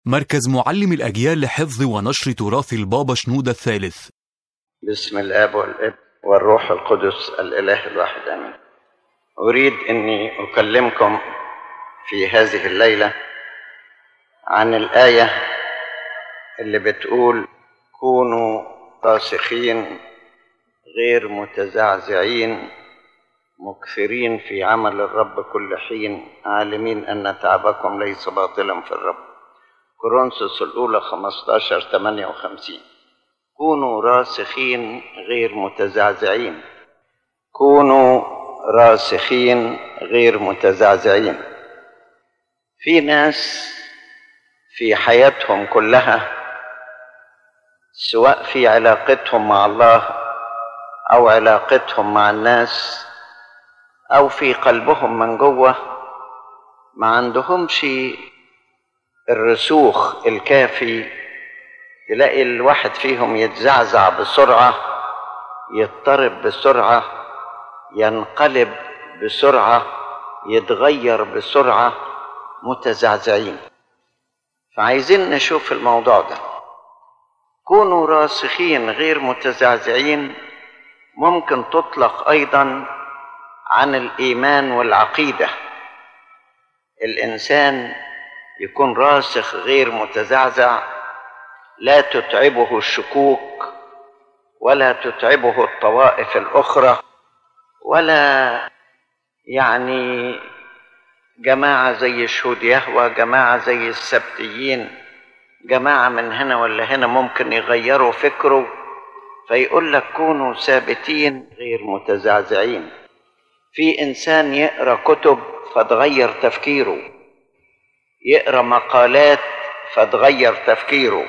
مركز معلم الأجيال لحفظ ونشر تراث البابا شنودة الثالث بسم الاب والابن والروح القدس الاله الواحد امين اريد اني اكلمكم في هذه الليله عن الايه اللي بتقول كونوا راسخين غير متزعزعين مكثرين في عمل الرب كل حين عالمين ان تعبكم ليس باطلا في الرب كورنثوس الاولى 15 58 كونوا راسخين غير متزعزعين كونوا راسخين غير متزعزعين في ناس في حياتهم كلها سواء في علاقتهم مع الله او علاقتهم مع الناس او في قلبهم من جوه ما عندهمش الرسوخ الكافي تلاقي الواحد فيهم يتزعزع بسرعة يضطرب بسرعة ينقلب بسرعة يتغير بسرعة متزعزعين فعايزين نشوف الموضوع ده كونوا راسخين غير متزعزعين ممكن تطلق أيضا عن الإيمان والعقيدة الإنسان يكون راسخ غير متزعزع لا تتعبه الشكوك ولا تتعبه الطوائف الاخرى ولا يعني جماعه زي شهود يهوى جماعه زي السبتيين جماعه من هنا ولا هنا ممكن يغيروا فكره فيقول لك كونوا ثابتين غير متزعزعين في انسان يقرا كتب فتغير تفكيره يقرا مقالات فتغير تفكيره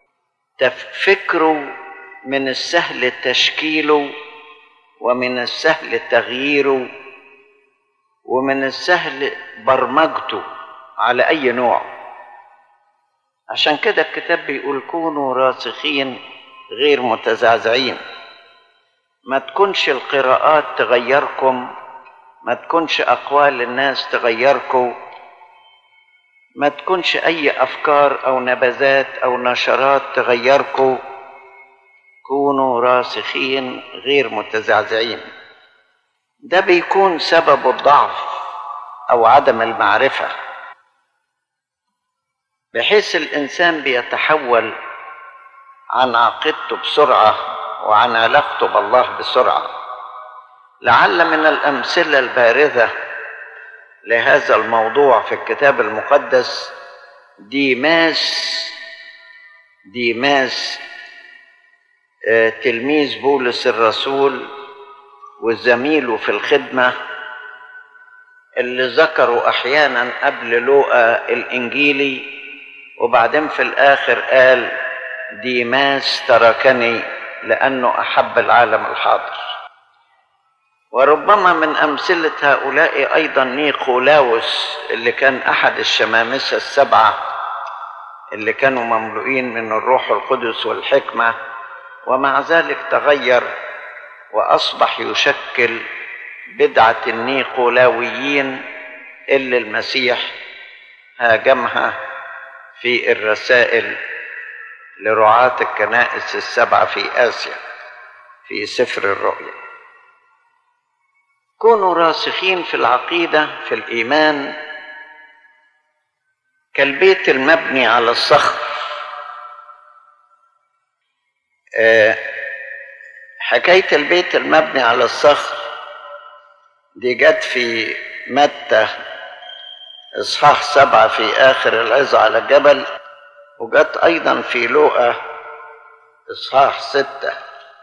فكره من السهل تشكيله ومن السهل تغييره ومن السهل برمجته على اي نوع عشان كده الكتاب بيقول كونوا راسخين غير متزعزعين ما تكونش القراءات تغيركم ما تكونش اقوال الناس تغيركم ما تكونش اي افكار او نبذات او نشرات تغيركم كونوا راسخين غير متزعزعين ده بيكون سبب الضعف او عدم المعرفه بحيث الانسان بيتحول عن عقيدته بسرعه وعن علاقته بالله بسرعه لعل من الامثله البارزه لهذا الموضوع في الكتاب المقدس ديماس ديماس تلميذ بولس الرسول وزميله في الخدمة اللي ذكروا أحيانا قبل لوقا الإنجيلي وبعدين في الآخر قال ديماس تركني لأنه أحب العالم الحاضر وربما من أمثلة هؤلاء أيضا نيقولاوس اللي كان أحد الشمامسة السبعة اللي كانوا مملوئين من الروح القدس والحكمة ومع ذلك تغير وأصبح يشكل بدعة النيقولاويين اللي المسيح هاجمها في الرسائل لرعاة الكنائس السبعة في آسيا في سفر الرؤيا كونوا راسخين في العقيدة في الإيمان كالبيت المبني على الصخر أه حكاية البيت المبني على الصخر دي جت في متى إصحاح سبعة في آخر العظة على الجبل وجت أيضا في لوقا إصحاح ستة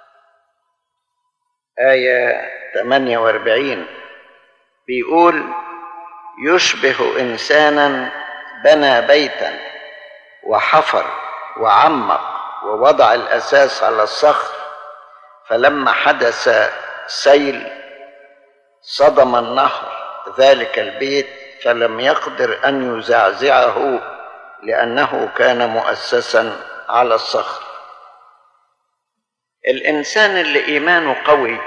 آية 48 بيقول يشبه إنسانا بنى بيتا وحفر وعمق ووضع الأساس على الصخر فلما حدث سيل صدم النهر ذلك البيت فلم يقدر أن يزعزعه لأنه كان مؤسسا على الصخر الإنسان اللي إيمانه قوي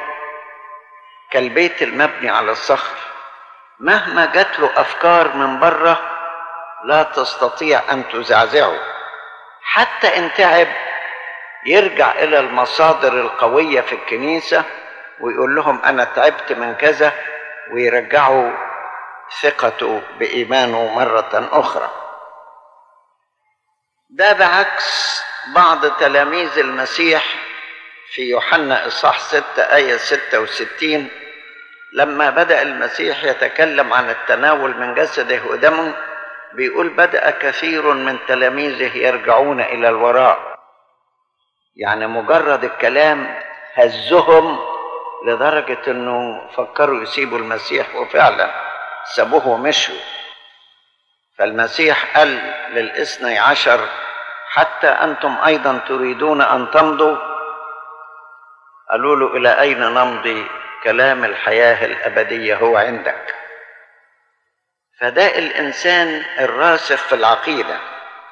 كالبيت المبني على الصخر مهما جات له أفكار من بره لا تستطيع ان تزعزعه حتى ان تعب يرجع الى المصادر القويه في الكنيسه ويقول لهم انا تعبت من كذا ويرجعوا ثقته بايمانه مره اخرى ده بعكس بعض تلاميذ المسيح في يوحنا إصحاح 6 آية 66 لما بدأ المسيح يتكلم عن التناول من جسده ودمه بيقول بدأ كثير من تلاميذه يرجعون إلى الوراء يعني مجرد الكلام هزهم لدرجة أنه فكروا يسيبوا المسيح وفعلا سابوه ومشوا فالمسيح قال للاثني عشر حتى أنتم أيضا تريدون أن تمضوا قالوا له إلى أين نمضي كلام الحياة الأبدية هو عندك فده الإنسان الراسخ في العقيدة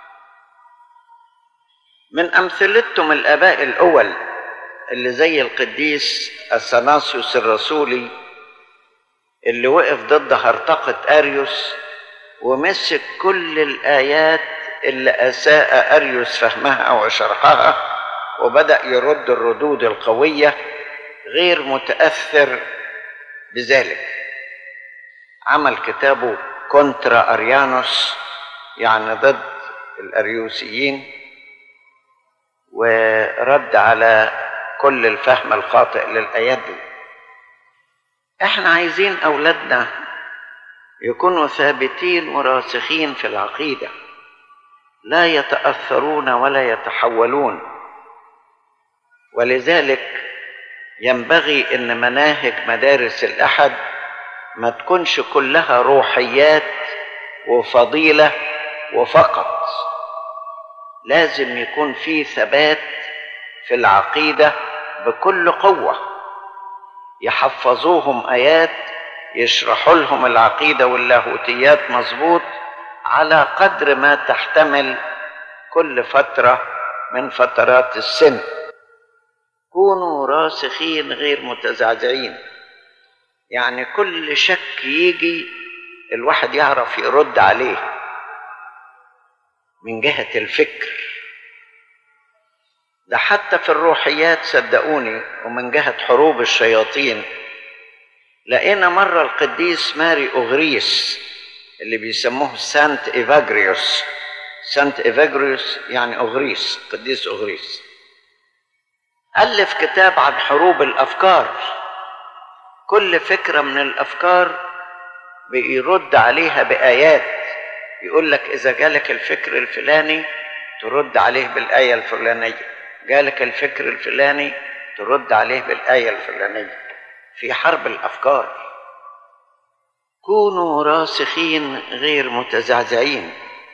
من أمثلتهم الآباء الأول اللي زي القديس أثناسيوس الرسولي اللي وقف ضد هرطقة أريوس ومسك كل الآيات اللي أساء أريوس فهمها أو شرحها وبدأ يرد الردود القوية غير متأثر بذلك عمل كتابه كونترا أريانوس يعني ضد الأريوسيين ورد على كل الفهم الخاطئ للآيات دي احنا عايزين أولادنا يكونوا ثابتين وراسخين في العقيدة لا يتأثرون ولا يتحولون ولذلك ينبغي ان مناهج مدارس الاحد ما تكونش كلها روحيات وفضيله وفقط لازم يكون في ثبات في العقيده بكل قوه يحفظوهم ايات يشرحوا لهم العقيده واللاهوتيات مظبوط على قدر ما تحتمل كل فتره من فترات السن كونوا راسخين غير متزعزعين يعني كل شك يجي الواحد يعرف يرد عليه من جهة الفكر ده حتى في الروحيات صدقوني ومن جهة حروب الشياطين لقينا مرة القديس ماري أغريس اللي بيسموه سانت إيفاجريوس سانت إيفاجريوس يعني أغريس قديس أغريس ألف كتاب عن حروب الأفكار كل فكرة من الأفكار بيرد عليها بآيات يقول لك إذا جالك الفكر الفلاني ترد عليه بالآية الفلانية جالك الفكر الفلاني ترد عليه بالآية الفلانية في حرب الأفكار كونوا راسخين غير متزعزعين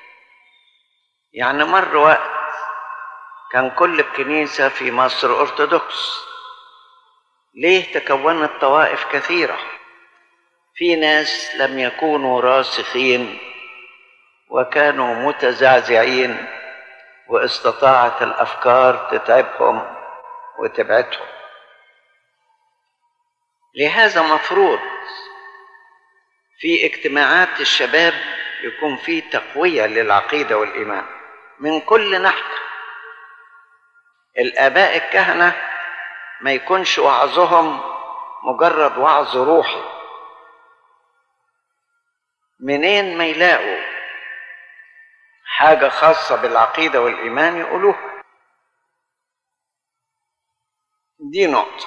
يعني مر وقت كان كل الكنيسة في مصر أرثوذكس ليه تكونت طوائف كثيرة في ناس لم يكونوا راسخين وكانوا متزعزعين واستطاعت الأفكار تتعبهم وتبعدهم لهذا مفروض في اجتماعات الشباب يكون في تقوية للعقيدة والإيمان من كل ناحية الآباء الكهنة ما يكونش وعظهم مجرد وعظ روحي منين ما يلاقوا حاجة خاصة بالعقيدة والإيمان يقولوها دي نقطة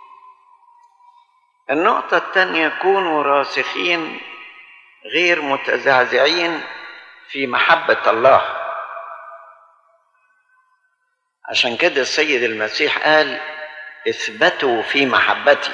النقطة الثانية كونوا راسخين غير متزعزعين في محبة الله عشان كده السيد المسيح قال اثبتوا في محبتي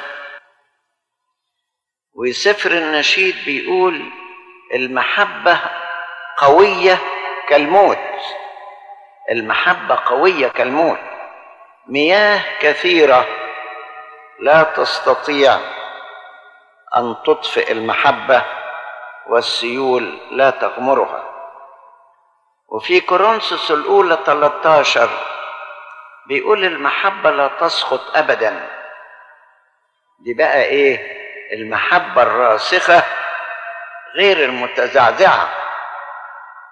وسفر النشيد بيقول المحبة قوية كالموت المحبة قوية كالموت مياه كثيرة لا تستطيع أن تطفئ المحبة والسيول لا تغمرها وفي كورنثوس الأولى 13 بيقول المحبة لا تسقط أبدا دي بقى إيه المحبة الراسخة غير المتزعزعة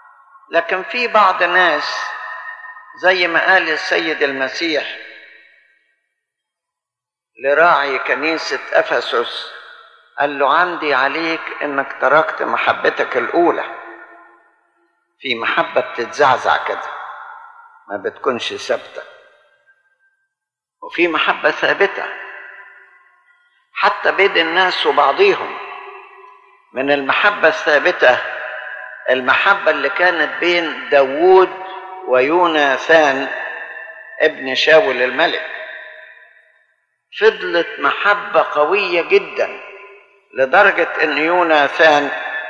لكن في بعض الناس زي ما قال السيد المسيح لراعي كنيسة أفسس قال له عندي عليك إنك تركت محبتك الأولى في محبة بتتزعزع كده ما بتكونش ثابتة وفي محبة ثابتة حتى بين الناس وبعضيهم من المحبة الثابتة المحبة اللي كانت بين داوود ويوناثان ابن شاول الملك فضلت محبة قوية جدا لدرجة ان يوناثان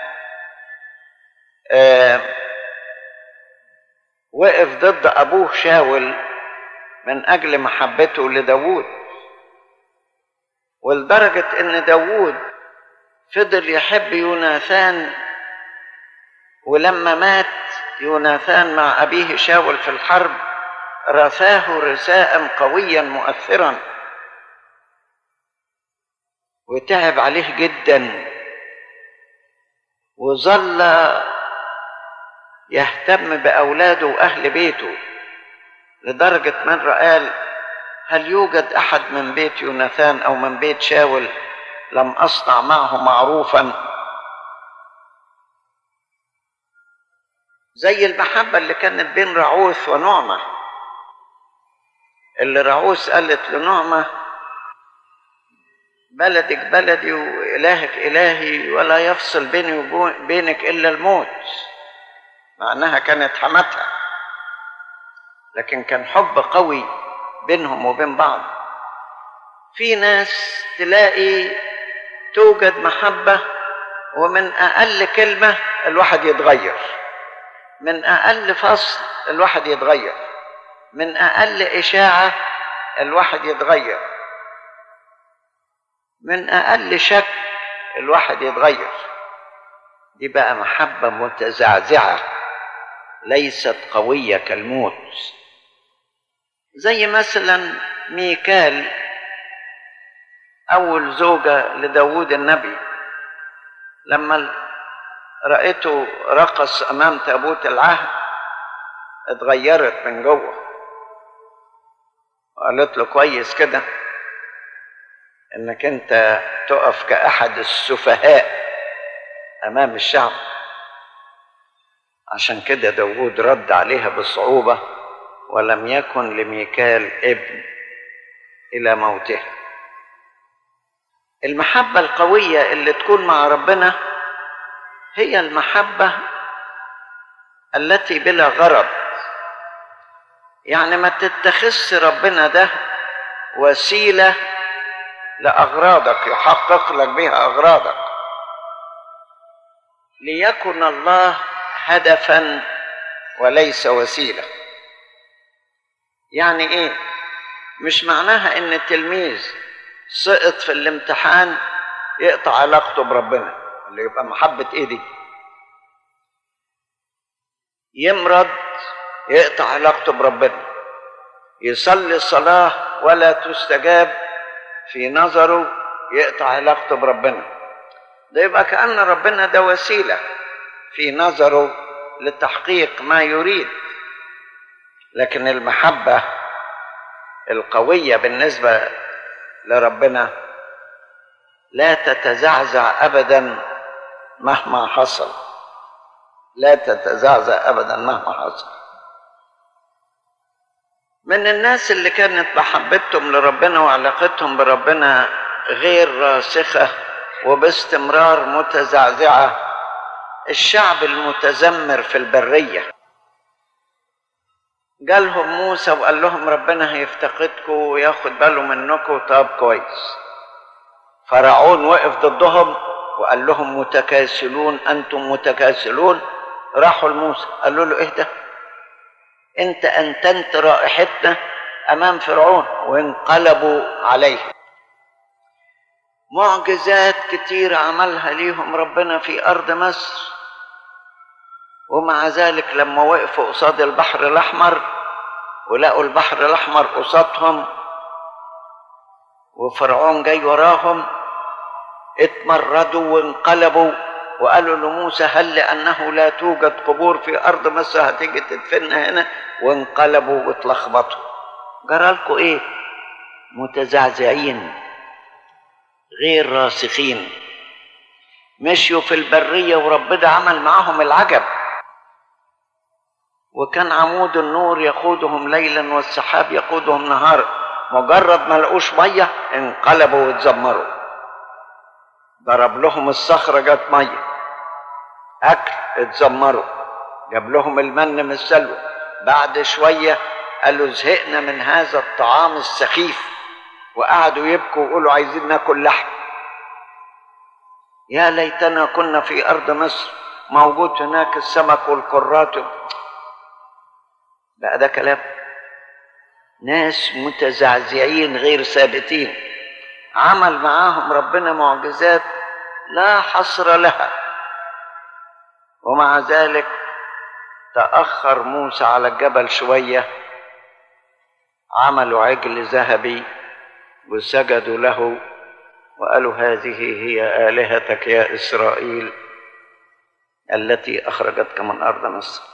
آه وقف ضد ابوه شاول من اجل محبته لداوود ولدرجة ان داوود فضل يحب يوناثان ولما مات يوناثان مع أبيه شاول في الحرب رثاه رثاء قويا مؤثرا وتعب عليه جدا وظل يهتم بأولاده وأهل بيته لدرجة مرة قال هل يوجد أحد من بيت يوناثان أو من بيت شاول لم أصنع معه معروفا زي المحبة اللي كانت بين رعوث ونعمة اللي رعوث قالت لنعمة بلدك بلدي وإلهك إلهي ولا يفصل بيني وبينك إلا الموت مع أنها كانت حماتها لكن كان حب قوي بينهم وبين بعض في ناس تلاقي توجد محبة ومن أقل كلمة الواحد يتغير من أقل فصل الواحد يتغير من أقل إشاعة الواحد يتغير من أقل شك الواحد يتغير دي بقى محبة متزعزعة ليست قوية كالموت زي مثلا ميكال أول زوجة لداود النبي لما رأيته رقص أمام تابوت العهد اتغيرت من جوه وقالت له كويس كده انك انت تقف كأحد السفهاء أمام الشعب عشان كده داود رد عليها بصعوبة ولم يكن لميكال ابن إلى موته المحبة القوية اللي تكون مع ربنا هي المحبة التي بلا غرض يعني ما تتخذش ربنا ده وسيلة لأغراضك يحقق لك بها أغراضك ليكن الله هدفا وليس وسيلة يعني ايه مش معناها ان التلميذ سقط في الامتحان يقطع علاقته بربنا اللي يبقى محبة ايه دي يمرض يقطع علاقته بربنا يصلي صلاة ولا تستجاب في نظره يقطع علاقته بربنا ده يبقى كأن ربنا ده وسيلة في نظره لتحقيق ما يريد لكن المحبة القوية بالنسبة لربنا لا تتزعزع أبدا مهما حصل لا تتزعزع أبدا مهما حصل من الناس اللي كانت محبتهم لربنا وعلاقتهم بربنا غير راسخة وباستمرار متزعزعة الشعب المتذمر في البرية جالهم موسى وقال لهم ربنا هيفتقدكم وياخد باله منكم طب كويس فرعون وقف ضدهم وقال لهم متكاسلون انتم متكاسلون راحوا لموسى قالوا له ايه ده انت انتنت رائحتنا امام فرعون وانقلبوا عليه معجزات كتير عملها ليهم ربنا في ارض مصر ومع ذلك لما وقفوا قصاد البحر الاحمر ولقوا البحر الاحمر قصادهم وفرعون جاي وراهم اتمردوا وانقلبوا وقالوا لموسى هل لأنه لا توجد قبور في أرض مصر هتيجي تدفننا هنا وانقلبوا واتلخبطوا جرالكوا إيه متزعزعين غير راسخين مشيوا في البرية وربنا عمل معهم العجب وكان عمود النور يقودهم ليلا والسحاب يقودهم نهارا مجرد ما لقوش ميه انقلبوا واتذمروا ضرب لهم الصخره جت ميه اكل اتذمروا جاب لهم المن من السلوى بعد شويه قالوا زهقنا من هذا الطعام السخيف وقعدوا يبكوا ويقولوا عايزين ناكل لحم يا ليتنا كنا في ارض مصر موجود هناك السمك والكرات بقى ده كلام ناس متزعزعين غير ثابتين عمل معاهم ربنا معجزات لا حصر لها ومع ذلك تأخر موسى على الجبل شوية عملوا عجل ذهبي وسجدوا له وقالوا هذه هي آلهتك يا إسرائيل التي أخرجتك من أرض مصر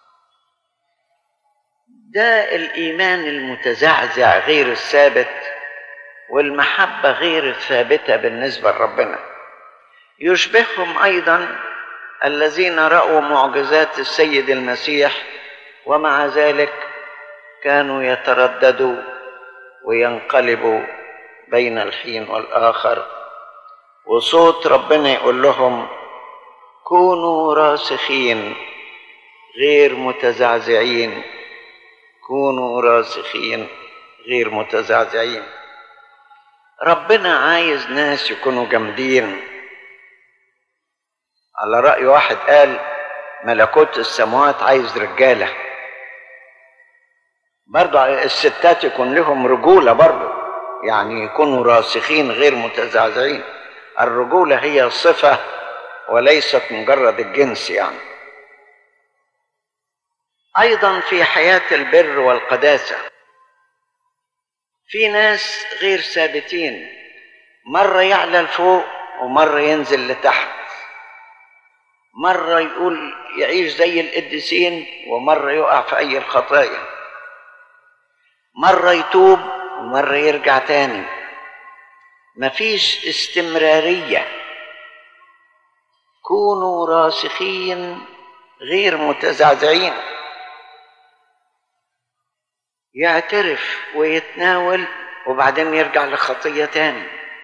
ده الإيمان المتزعزع غير الثابت والمحبة غير الثابتة بالنسبة لربنا يشبههم أيضا الذين رأوا معجزات السيد المسيح ومع ذلك كانوا يترددوا وينقلبوا بين الحين والآخر وصوت ربنا يقول لهم كونوا راسخين غير متزعزعين كونوا راسخين غير متزعزعين ربنا عايز ناس يكونوا جامدين على رأي واحد قال ملكوت السماوات عايز رجالة برضو الستات يكون لهم رجولة برضو يعني يكونوا راسخين غير متزعزعين الرجولة هي صفة وليست مجرد الجنس يعني ايضا في حياه البر والقداسه في ناس غير ثابتين مره يعلى لفوق ومره ينزل لتحت مره يقول يعيش زي القديسين ومره يقع في اي الخطايا مره يتوب ومره يرجع تاني مفيش استمراريه كونوا راسخين غير متزعزعين يعترف ويتناول وبعدين يرجع لخطية تاني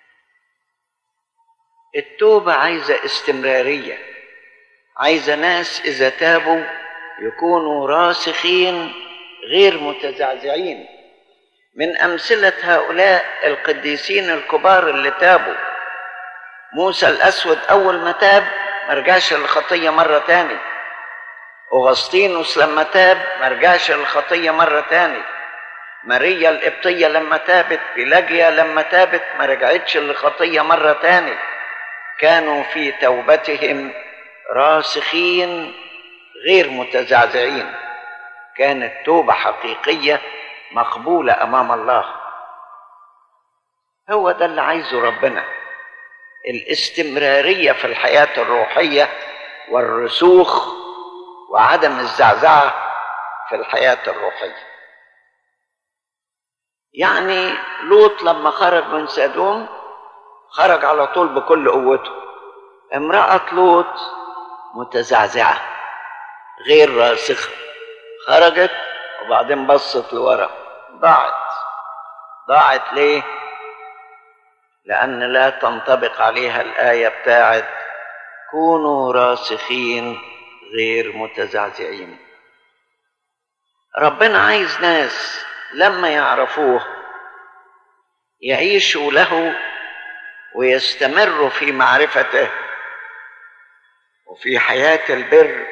التوبة عايزة استمرارية عايزة ناس إذا تابوا يكونوا راسخين غير متزعزعين من أمثلة هؤلاء القديسين الكبار اللي تابوا موسى الأسود أول ما تاب ما رجعش للخطية مرة تاني أغسطينوس لما تاب ما رجعش للخطية مرة تاني ماريا القبطية لما تابت بيلاجيا لما تابت ما رجعتش للخطية مرة تاني كانوا في توبتهم راسخين غير متزعزعين كانت توبة حقيقية مقبولة أمام الله هو ده اللي عايزه ربنا الاستمرارية في الحياة الروحية والرسوخ وعدم الزعزعة في الحياة الروحية يعني لوط لما خرج من سدوم خرج على طول بكل قوته امرأة لوط متزعزعة غير راسخة خرجت وبعدين بصت لورا ضاعت ضاعت ليه لأن لا تنطبق عليها الآية بتاعت كونوا راسخين غير متزعزعين ربنا عايز ناس لما يعرفوه يعيشوا له ويستمروا في معرفته وفي حياة البر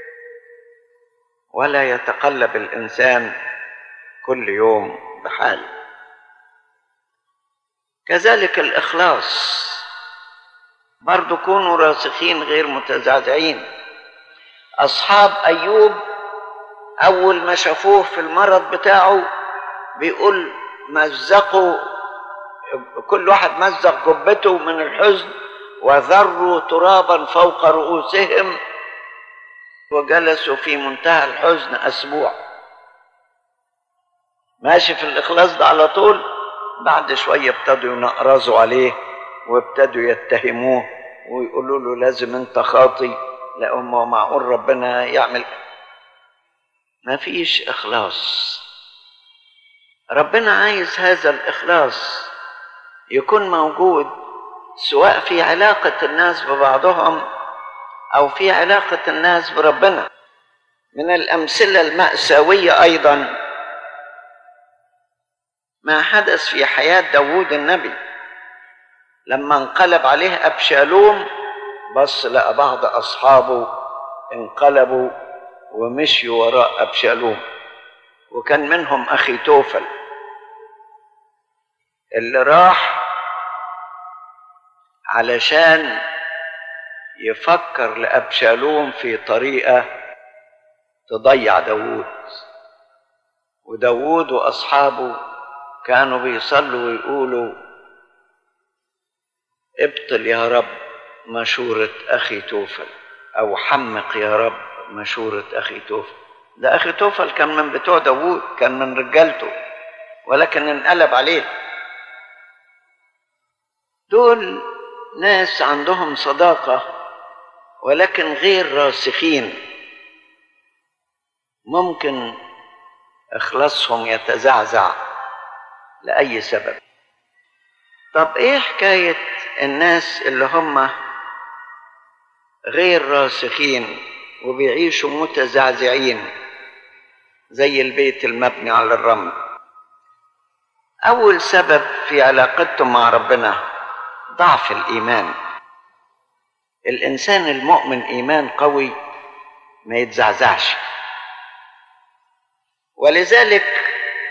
ولا يتقلب الإنسان كل يوم بحال كذلك الإخلاص برضو كونوا راسخين غير متزعزعين أصحاب أيوب أول ما شافوه في المرض بتاعه بيقول مزقوا كل واحد مزق جبته من الحزن وذروا ترابا فوق رؤوسهم وجلسوا في منتهى الحزن اسبوع ماشي في الاخلاص ده على طول بعد شويه ابتدوا ينقرزوا عليه وابتدوا يتهموه ويقولوا له لازم انت خاطي لا هم معقول ربنا يعمل ما فيش اخلاص ربنا عايز هذا الاخلاص يكون موجود سواء في علاقه الناس ببعضهم او في علاقه الناس بربنا من الامثله الماساويه ايضا ما حدث في حياه داوود النبي لما انقلب عليه ابشالوم بص لقى بعض اصحابه انقلبوا ومشيوا وراء ابشالوم وكان منهم اخي توفل اللي راح علشان يفكر لأبشالوم في طريقة تضيع داوود وداوود وأصحابه كانوا بيصلوا ويقولوا ابطل يا رب مشورة أخي توفل أو حمق يا رب مشورة أخي توفل ده أخي توفل كان من بتوع داوود كان من رجالته ولكن انقلب عليه دول ناس عندهم صداقة ولكن غير راسخين ممكن إخلاصهم يتزعزع لأي سبب طب إيه حكاية الناس اللي هم غير راسخين وبيعيشوا متزعزعين زي البيت المبني على الرمل أول سبب في علاقتهم مع ربنا ضعف الايمان الانسان المؤمن ايمان قوي ما يتزعزعش ولذلك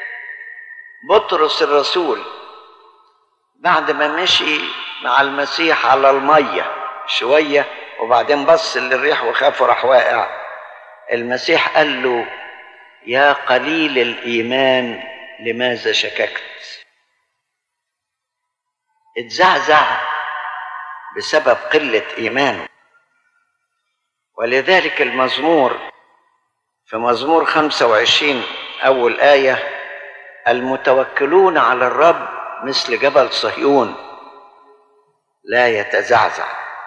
بطرس الرسول بعد ما مشي مع المسيح على الميه شويه وبعدين بص للريح وخاف وراح واقع المسيح قال له يا قليل الايمان لماذا شككت اتزعزع بسبب قلة إيمانه ولذلك المزمور في مزمور 25 أول آية المتوكلون على الرب مثل جبل صهيون لا يتزعزع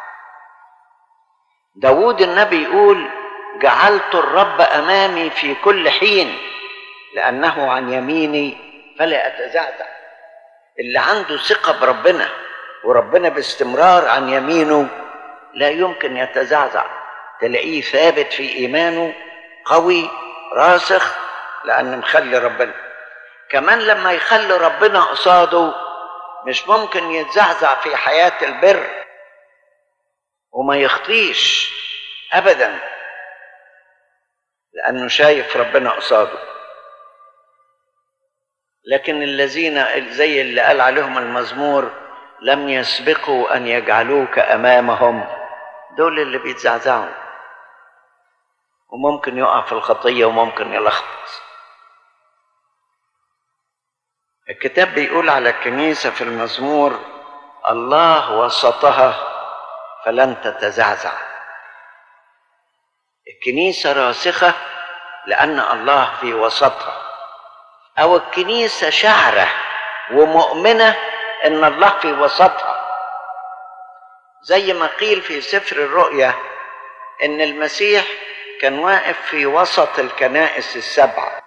داود النبي يقول جعلت الرب أمامي في كل حين لأنه عن يميني فلا أتزعزع اللي عنده ثقة بربنا وربنا باستمرار عن يمينه لا يمكن يتزعزع تلاقيه ثابت في إيمانه قوي راسخ لأن مخلي ربنا كمان لما يخلي ربنا قصاده مش ممكن يتزعزع في حياة البر وما يخطيش أبدا لأنه شايف ربنا قصاده لكن الذين زي اللي قال عليهم المزمور لم يسبقوا ان يجعلوك امامهم دول اللي بيتزعزعوا وممكن يقع في الخطيه وممكن يلخبط الكتاب بيقول على الكنيسه في المزمور الله وسطها فلن تتزعزع الكنيسه راسخه لان الله في وسطها او الكنيسه شعره ومؤمنه ان الله في وسطها زي ما قيل في سفر الرؤيا ان المسيح كان واقف في وسط الكنائس السبعه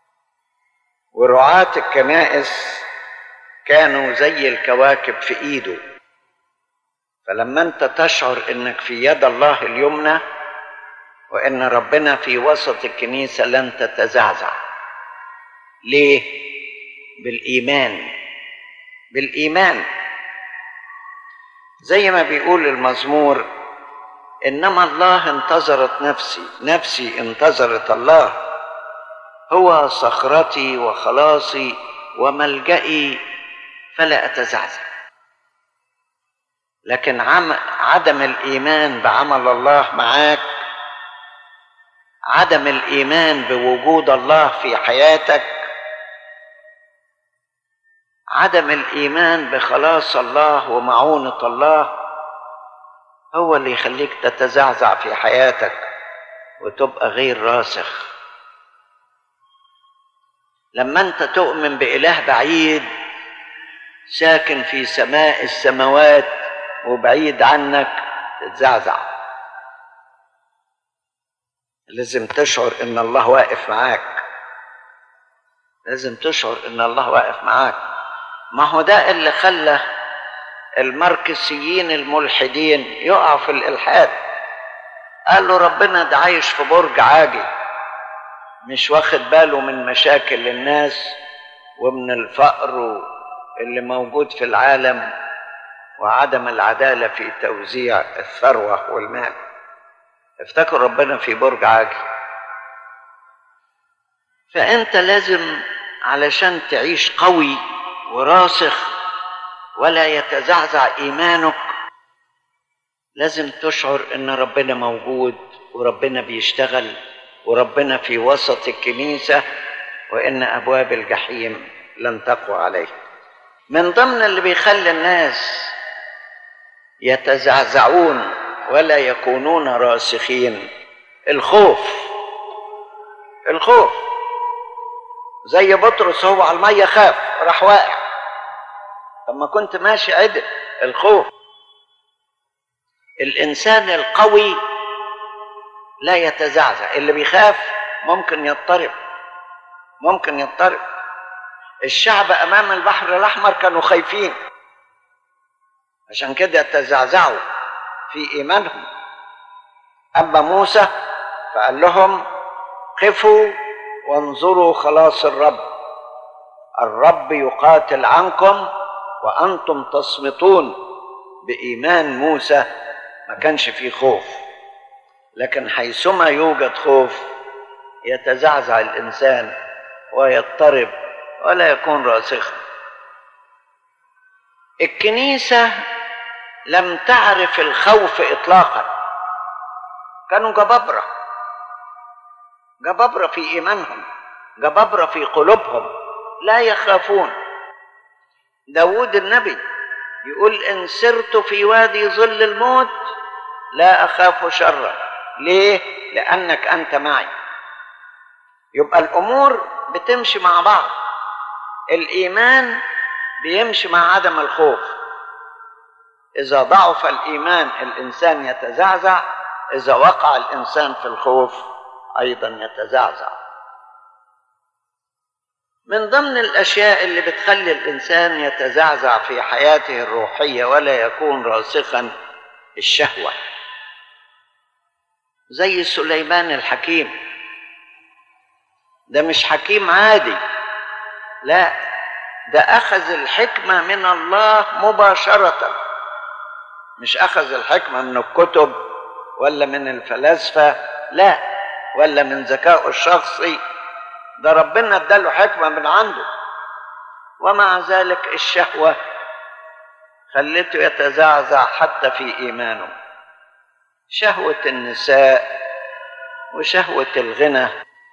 ورعاه الكنائس كانوا زي الكواكب في ايده فلما انت تشعر انك في يد الله اليمنى وان ربنا في وسط الكنيسه لن تتزعزع ليه بالايمان بالايمان زي ما بيقول المزمور انما الله انتظرت نفسي نفسي انتظرت الله هو صخرتي وخلاصي وملجئي فلا اتزعزع لكن عم عدم الايمان بعمل الله معاك عدم الايمان بوجود الله في حياتك عدم الايمان بخلاص الله ومعونه الله هو اللي يخليك تتزعزع في حياتك وتبقى غير راسخ لما انت تؤمن باله بعيد ساكن في سماء السماوات وبعيد عنك تتزعزع لازم تشعر ان الله واقف معاك لازم تشعر ان الله واقف معاك ما هو ده اللي خلى الماركسيين الملحدين يقعوا في الالحاد قال له ربنا ده عايش في برج عاجي مش واخد باله من مشاكل الناس ومن الفقر اللي موجود في العالم وعدم العدالة في توزيع الثروة والمال افتكر ربنا في برج عاجي فأنت لازم علشان تعيش قوي وراسخ ولا يتزعزع إيمانك لازم تشعر ان ربنا موجود وربنا بيشتغل وربنا في وسط الكنيسه وان ابواب الجحيم لن تقوى عليه من ضمن اللي بيخلي الناس يتزعزعون ولا يكونون راسخين الخوف الخوف زي بطرس هو على الميه خاف راح واقع لما كنت ماشي عدل الخوف الانسان القوي لا يتزعزع اللي بيخاف ممكن يضطرب ممكن يضطرب الشعب امام البحر الاحمر كانوا خايفين عشان كده تزعزعوا في ايمانهم اما موسى فقال لهم خفوا وانظروا خلاص الرب الرب يقاتل عنكم وانتم تصمتون بايمان موسى ما كانش فيه خوف لكن حيثما يوجد خوف يتزعزع الانسان ويضطرب ولا يكون راسخا الكنيسه لم تعرف الخوف اطلاقا كانوا جبابره جبابره في ايمانهم جبابره في قلوبهم لا يخافون داود النبي يقول ان سرت في وادي ظل الموت لا اخاف شرا ليه لانك انت معي يبقى الامور بتمشي مع بعض الايمان بيمشي مع عدم الخوف اذا ضعف الايمان الانسان يتزعزع اذا وقع الانسان في الخوف ايضا يتزعزع من ضمن الاشياء اللي بتخلي الانسان يتزعزع في حياته الروحيه ولا يكون راسخا الشهوه زي سليمان الحكيم ده مش حكيم عادي لا ده اخذ الحكمه من الله مباشره مش اخذ الحكمه من الكتب ولا من الفلاسفه لا ولا من ذكائه الشخصي ده ربنا اداله حكمه من عنده ومع ذلك الشهوه خلته يتزعزع حتى في ايمانه شهوه النساء وشهوه الغنى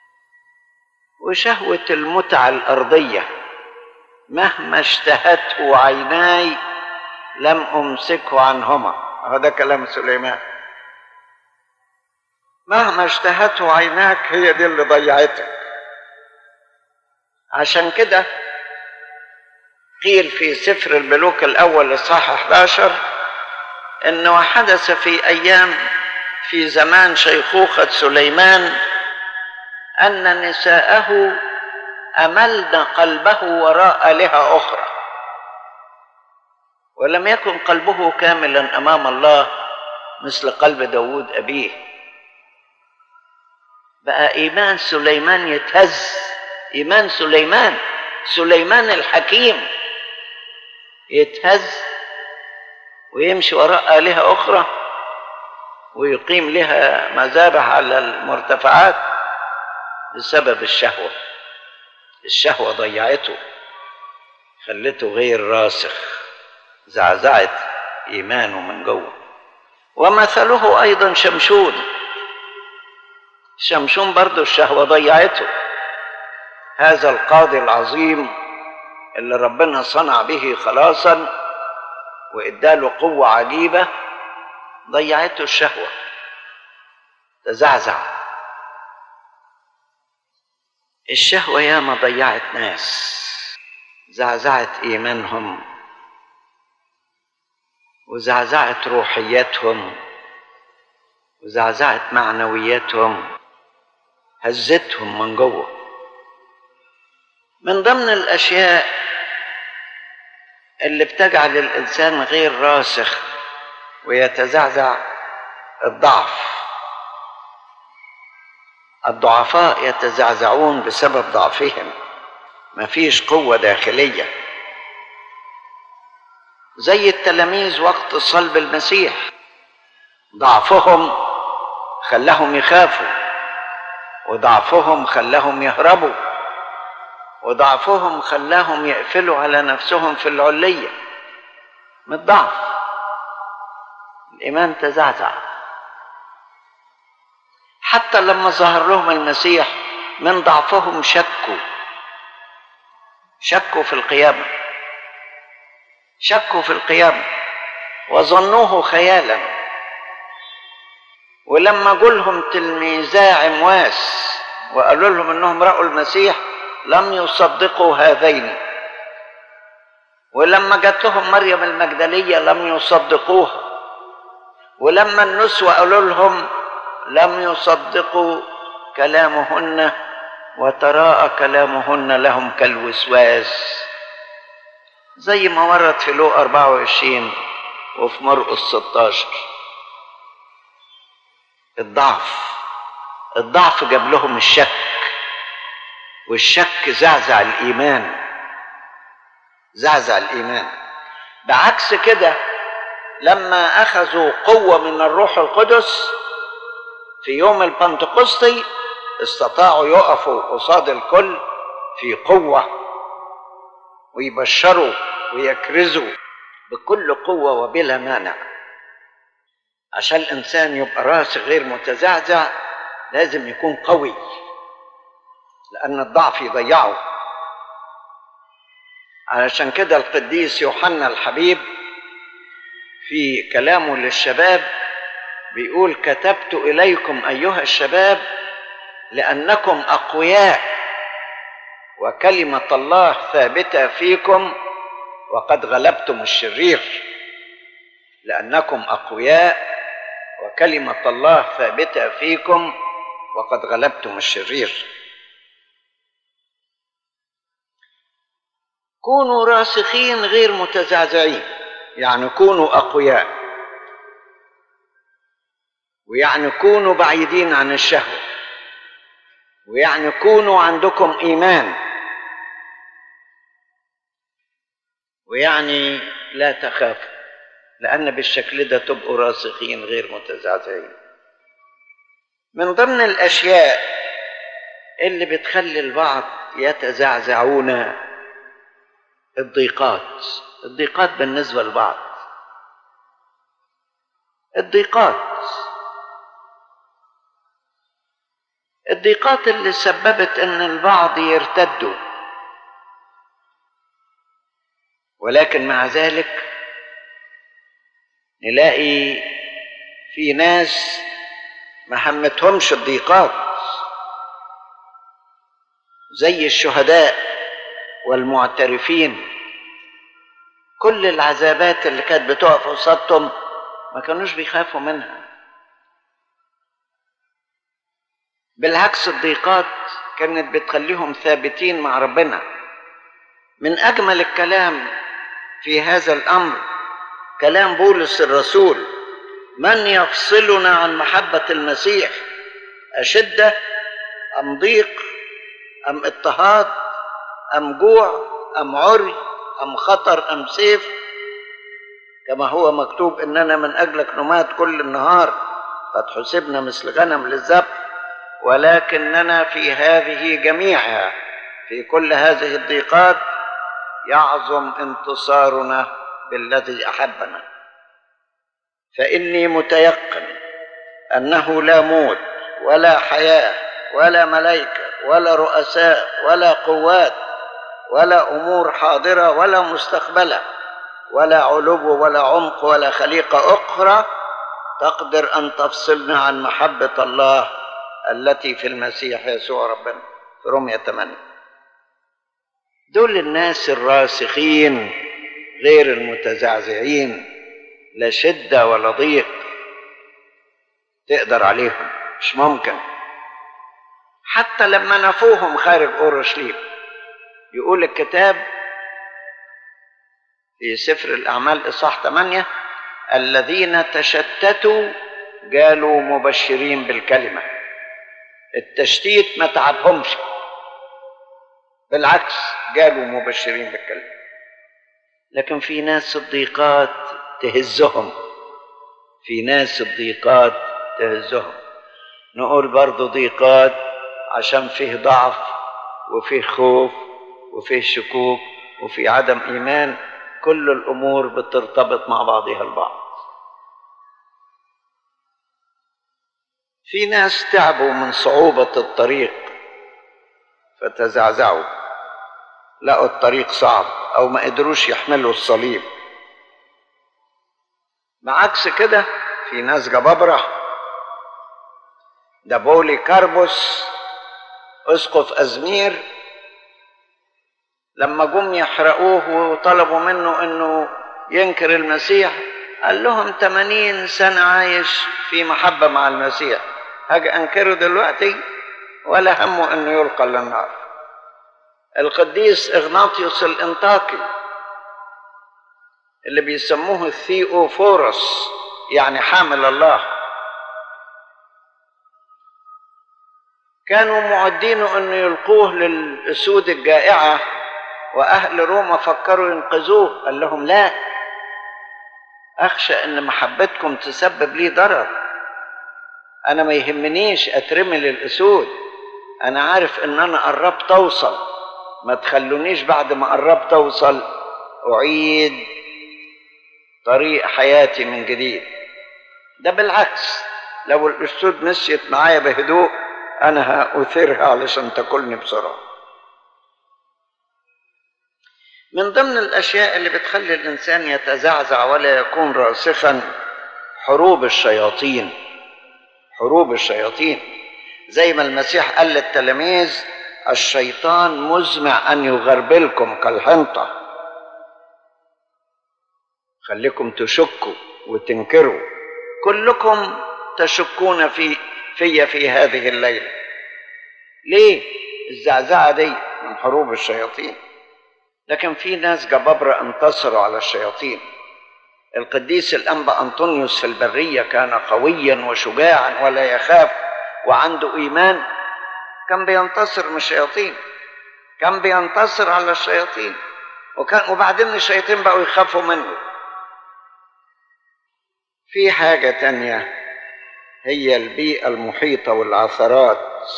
وشهوه المتعه الارضيه مهما اشتهته عيناي لم امسكه عنهما هذا كلام سليمان مهما اشتهته عيناك هي دي اللي ضيعتك عشان كده قيل في سفر الملوك الاول اصحاح 11 انه حدث في ايام في زمان شيخوخه سليمان ان نساءه املن قلبه وراء الهه اخرى ولم يكن قلبه كاملا امام الله مثل قلب داود ابيه بقى ايمان سليمان يتهز ايمان سليمان سليمان الحكيم يتهز ويمشي وراء آلهة أخرى ويقيم لها مذابح على المرتفعات بسبب الشهوة الشهوة ضيعته خلته غير راسخ زعزعت إيمانه من جوه ومثله أيضا شمشون شمشون برضه الشهوة ضيعته هذا القاضي العظيم اللي ربنا صنع به خلاصا واداله قوة عجيبة ضيعته الشهوة تزعزع الشهوة ياما ضيعت ناس زعزعت إيمانهم وزعزعت روحيتهم وزعزعت معنوياتهم هزتهم من جوه من ضمن الاشياء اللي بتجعل الانسان غير راسخ ويتزعزع الضعف الضعفاء يتزعزعون بسبب ضعفهم مفيش قوه داخليه زي التلاميذ وقت صلب المسيح ضعفهم خلاهم يخافوا وضعفهم خلاهم يهربوا وضعفهم خلاهم يقفلوا على نفسهم في العلية من الضعف الإيمان تزعزع حتى لما ظهر لهم المسيح من ضعفهم شكوا شكوا في القيامة شكوا في القيامة وظنوه خيالا ولما قولهم تلميذا عمواس وقالوا لهم انهم رأوا المسيح لم يصدقوا هذين ولما جات لهم مريم المجدلية لم يصدقوها ولما النسوة قالوا لهم لم يصدقوا كلامهن وتراءى كلامهن لهم كالوسواس زي ما ورد في لو 24 وفي مرقس 16 الضعف الضعف جاب لهم الشك والشك زعزع الايمان زعزع الايمان بعكس كده لما اخذوا قوه من الروح القدس في يوم البنتقسطي استطاعوا يقفوا قصاد الكل في قوه ويبشروا ويكرزوا بكل قوه وبلا مانع عشان الانسان يبقى راسخ غير متزعزع لازم يكون قوي لان الضعف يضيعه علشان كده القديس يوحنا الحبيب في كلامه للشباب بيقول كتبت اليكم ايها الشباب لانكم اقوياء وكلمه الله ثابته فيكم وقد غلبتم الشرير لانكم اقوياء وكلمه الله ثابته فيكم وقد غلبتم الشرير كونوا راسخين غير متزعزعين يعني كونوا اقوياء ويعني كونوا بعيدين عن الشهوه ويعني كونوا عندكم ايمان ويعني لا تخافوا لان بالشكل ده تبقوا راسخين غير متزعزعين من ضمن الاشياء اللي بتخلي البعض يتزعزعون الضيقات الضيقات بالنسبه للبعض الضيقات الضيقات اللي سببت ان البعض يرتدوا ولكن مع ذلك نلاقي في ناس ما همتهمش الضيقات زي الشهداء والمعترفين كل العذابات اللي كانت بتقف قصادهم ما كانوش بيخافوا منها بالعكس الضيقات كانت بتخليهم ثابتين مع ربنا من اجمل الكلام في هذا الامر كلام بولس الرسول من يفصلنا عن محبه المسيح اشده ام ضيق ام اضطهاد ام جوع ام عري ام خطر ام سيف كما هو مكتوب اننا من اجلك نمات كل النهار قد حسبنا مثل غنم للذبح ولكننا في هذه جميعها في كل هذه الضيقات يعظم انتصارنا بالذي احبنا فاني متيقن انه لا موت ولا حياه ولا ملائكه ولا رؤساء ولا قوات ولا امور حاضره ولا مستقبله ولا علو ولا عمق ولا خليقه اخرى تقدر ان تفصلنا عن محبه الله التي في المسيح يسوع ربنا في رومية 8 دول الناس الراسخين غير المتزعزعين لا شدة ولا ضيق تقدر عليهم مش ممكن حتى لما نفوهم خارج اورشليم يقول الكتاب في سفر الاعمال اصحاح 8 الذين تشتتوا قالوا مبشرين بالكلمه التشتيت ما تعبهمش بالعكس قالوا مبشرين بالكلمه لكن في ناس الضيقات تهزهم في ناس الضيقات تهزهم نقول برضو ضيقات عشان فيه ضعف وفيه خوف وفيه شكوك وفيه عدم ايمان كل الامور بترتبط مع بعضها البعض في ناس تعبوا من صعوبة الطريق فتزعزعوا لقوا الطريق صعب أو ما قدروش يحملوا الصليب بعكس كده في ناس جبابرة ده بولي كاربوس اسقف ازمير لما جم يحرقوه وطلبوا منه انه ينكر المسيح قال لهم 80 سنة عايش في محبة مع المسيح هاجي انكره دلوقتي ولا همه انه يلقى للنار القديس اغناطيوس الانطاكي اللي بيسموه الثيوفورس يعني حامل الله كانوا معدينه انه يلقوه للاسود الجائعه واهل روما فكروا ينقذوه قال لهم لا اخشى ان محبتكم تسبب لي ضرر انا ما يهمنيش اترمي للاسود انا عارف ان انا قربت اوصل ما تخلونيش بعد ما قربت اوصل اعيد طريق حياتي من جديد ده بالعكس لو الاسود مشيت معايا بهدوء انا هاثرها علشان تاكلني بسرعه من ضمن الاشياء اللي بتخلي الانسان يتزعزع ولا يكون راسخا حروب الشياطين حروب الشياطين زي ما المسيح قال للتلاميذ الشيطان مزمع ان يغربلكم كالحنطه خليكم تشكوا وتنكروا كلكم تشكون في في في هذه الليله ليه الزعزعه دي من حروب الشياطين لكن في ناس جبابرة انتصروا على الشياطين القديس الأنبا أنطونيوس في البرية كان قويا وشجاعا ولا يخاف وعنده إيمان كان بينتصر من الشياطين كان بينتصر على الشياطين وكان وبعدين الشياطين بقوا يخافوا منه في حاجة تانية هي البيئة المحيطة والعثرات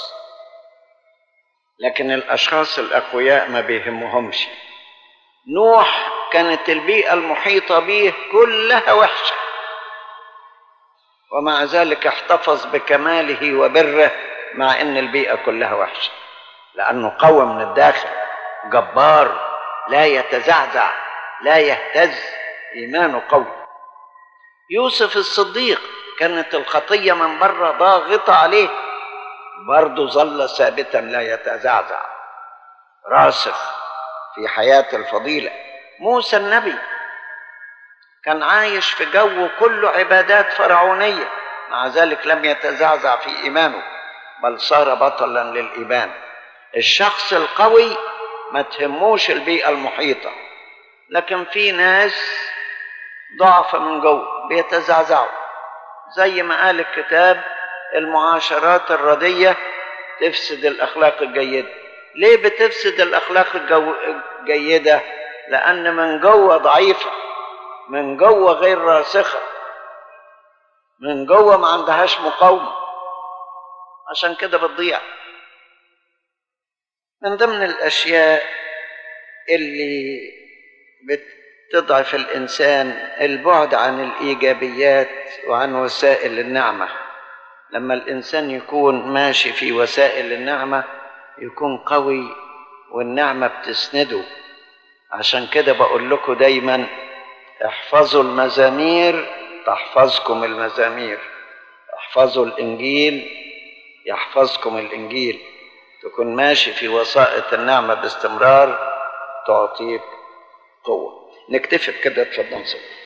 لكن الأشخاص الأقوياء ما بيهمهمش نوح كانت البيئة المحيطة به كلها وحشة ومع ذلك احتفظ بكماله وبره مع ان البيئة كلها وحشة لأنه قوي من الداخل جبار لا يتزعزع لا يهتز إيمانه قوي يوسف الصديق كانت الخطية من بره ضاغطة عليه برضه ظل ثابتا لا يتزعزع راسخ في حياة الفضيلة موسى النبي كان عايش في جو كله عبادات فرعونية مع ذلك لم يتزعزع في إيمانه بل صار بطلا للإيمان الشخص القوي ما تهموش البيئة المحيطة لكن في ناس ضعف من جوه بيتزعزعوا زي ما قال الكتاب المعاشرات الردية تفسد الأخلاق الجيدة ليه بتفسد الأخلاق الجو... الجيدة لأن من جوه ضعيفة من جوه غير راسخة من جوه ما عندهاش مقاومة عشان كده بتضيع من ضمن الأشياء اللي بتضعف الإنسان البعد عن الإيجابيات وعن وسائل النعمة لما الإنسان يكون ماشي في وسائل النعمة يكون قوي والنعمة بتسنده عشان كده بقول لكم دايما احفظوا المزامير تحفظكم المزامير احفظوا الانجيل يحفظكم الانجيل تكون ماشي في وسائط النعمه باستمرار تعطيك قوه نكتفي بكده اتفضل صلي